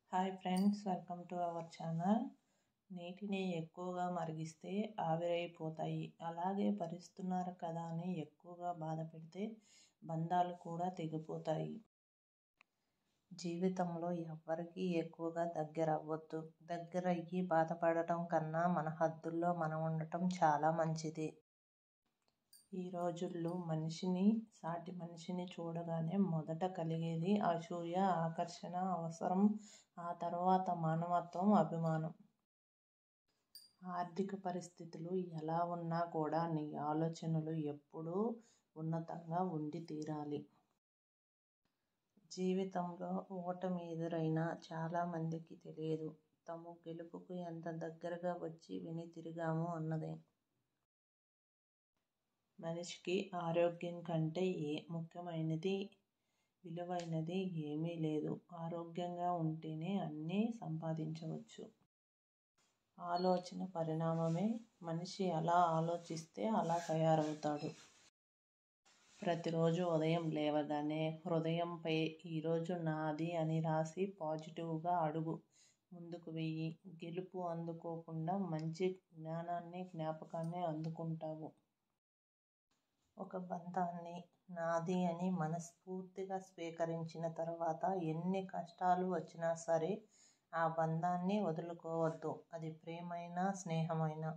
hi friends welcome to our channel నీటిని ఎక్కువగా మరిగిస్తే ఆవిరైపోతాయి అలాగే భరిస్తున్నారు కదా అని ఎక్కువగా బాధ పెడితే బంధాలు కూడా తెగిపోతాయి జీవితంలో ఎవ్వరికీ ఎక్కువగా దగ్గర అవ్వద్దు దగ్గర అయ్యి బాధపడటం కన్నా మన హద్దుల్లో మనం ఉండటం చాలా మంచిది ఈ రోజుల్లో మనిషిని సాటి మనిషిని చూడగానే మొదట కలిగేది అసూయ ఆకర్షణ అవసరం ఆ తర్వాత మానవత్వం అభిమానం ఆర్థిక పరిస్థితులు ఎలా ఉన్నా కూడా నీ ఆలోచనలు ఎప్పుడూ ఉన్నతంగా ఉండి తీరాలి జీవితంలో ఓటమి ఎదురైనా చాలామందికి తెలియదు తాము గెలుపుకు ఎంత దగ్గరగా వచ్చి వెనుతిరిగాము అన్నదే మనిషికి ఆరోగ్యం కంటే ఏ ముఖ్యమైనది విలువైనది ఏమీ లేదు ఆరోగ్యంగా ఉంటేనే అన్నీ సంపాదించవచ్చు ఆలోచన పరిణామమే మనిషి ఎలా ఆలోచిస్తే అలా తయారవుతాడు ప్రతిరోజు ఉదయం లేవగానే హృదయంపై ఈరోజు నాది అని రాసి పాజిటివ్గా అడుగు ముందుకు వెయ్యి గెలుపు అందుకోకుండా మంచి జ్ఞానాన్ని జ్ఞాపకాన్ని అందుకుంటావు ఒక బంధాన్ని నాది అని మనస్ఫూర్తిగా స్వీకరించిన తర్వాత ఎన్ని కష్టాలు వచ్చినా సరే ఆ బంధాన్ని వదులుకోవద్దు అది ప్రేమైనా స్నేహమైనా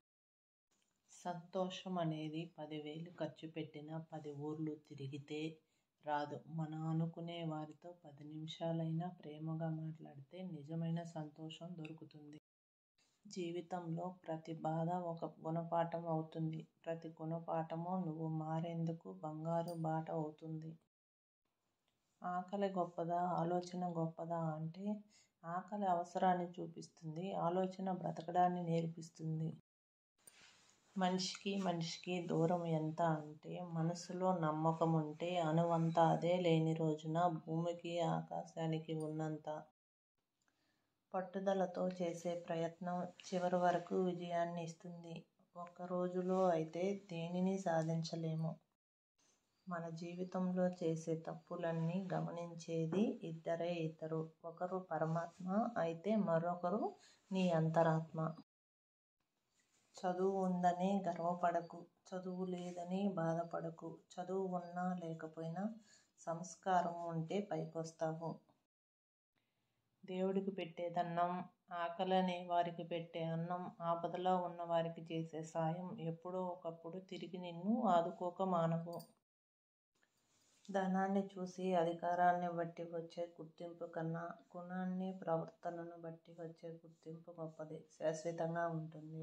సంతోషం అనేది పదివేలు ఖర్చు పెట్టినా పది ఊర్లు తిరిగితే రాదు మనం అనుకునే వారితో పది నిమిషాలైనా ప్రేమగా మాట్లాడితే నిజమైన సంతోషం దొరుకుతుంది జీవితంలో ప్రతి బాధ ఒక గుణపాఠం అవుతుంది ప్రతి గుణపాఠము నువ్వు మారేందుకు బంగారు బాట అవుతుంది ఆకలి గొప్పదా ఆలోచన గొప్పదా అంటే ఆకలి అవసరాన్ని చూపిస్తుంది ఆలోచన బ్రతకడాన్ని నేర్పిస్తుంది మనిషికి మనిషికి దూరం ఎంత అంటే మనసులో నమ్మకం ఉంటే అణువంత అదే లేని రోజున భూమికి ఆకాశానికి ఉన్నంత పట్టుదలతో చేసే ప్రయత్నం చివరి వరకు విజయాన్ని ఇస్తుంది ఒక్క రోజులో అయితే దేనిని సాధించలేము మన జీవితంలో చేసే తప్పులన్నీ గమనించేది ఇద్దరే ఇద్దరు ఒకరు పరమాత్మ అయితే మరొకరు నీ అంతరాత్మ చదువు ఉందని గర్వపడకు చదువు లేదని బాధపడకు చదువు ఉన్నా లేకపోయినా సంస్కారం ఉంటే పైకొస్తావు దేవుడికి పెట్టేదన్నం ఆకలనే వారికి పెట్టే అన్నం ఆపదలో ఉన్న వారికి చేసే సాయం ఎప్పుడో ఒకప్పుడు తిరిగి నిన్ను ఆదుకోక మానవు ధనాన్ని చూసి అధికారాన్ని బట్టి వచ్చే గుర్తింపు కన్నా గుణాన్ని ప్రవర్తనను బట్టి వచ్చే గుర్తింపు గొప్పది శాశ్వతంగా ఉంటుంది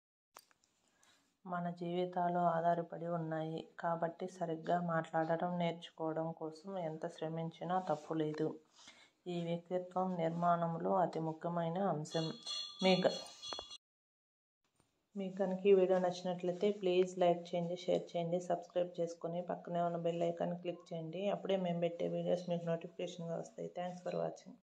మన జీవితాలు ఆధారపడి ఉన్నాయి కాబట్టి సరిగ్గా మాట్లాడటం నేర్చుకోవడం కోసం ఎంత శ్రమించినా తప్పు లేదు ఈ వ్యక్తిత్వం నిర్మాణంలో అతి ముఖ్యమైన అంశం మీ మీకు కనుక ఈ వీడియో నచ్చినట్లయితే ప్లీజ్ లైక్ చేయండి షేర్ చేయండి సబ్స్క్రైబ్ చేసుకొని పక్కనే ఉన్న బెల్ ఐకాన్ క్లిక్ చేయండి అప్పుడే మేము పెట్టే వీడియోస్ మీకు నోటిఫికేషన్గా వస్తాయి థ్యాంక్స్ ఫర్ వాచింగ్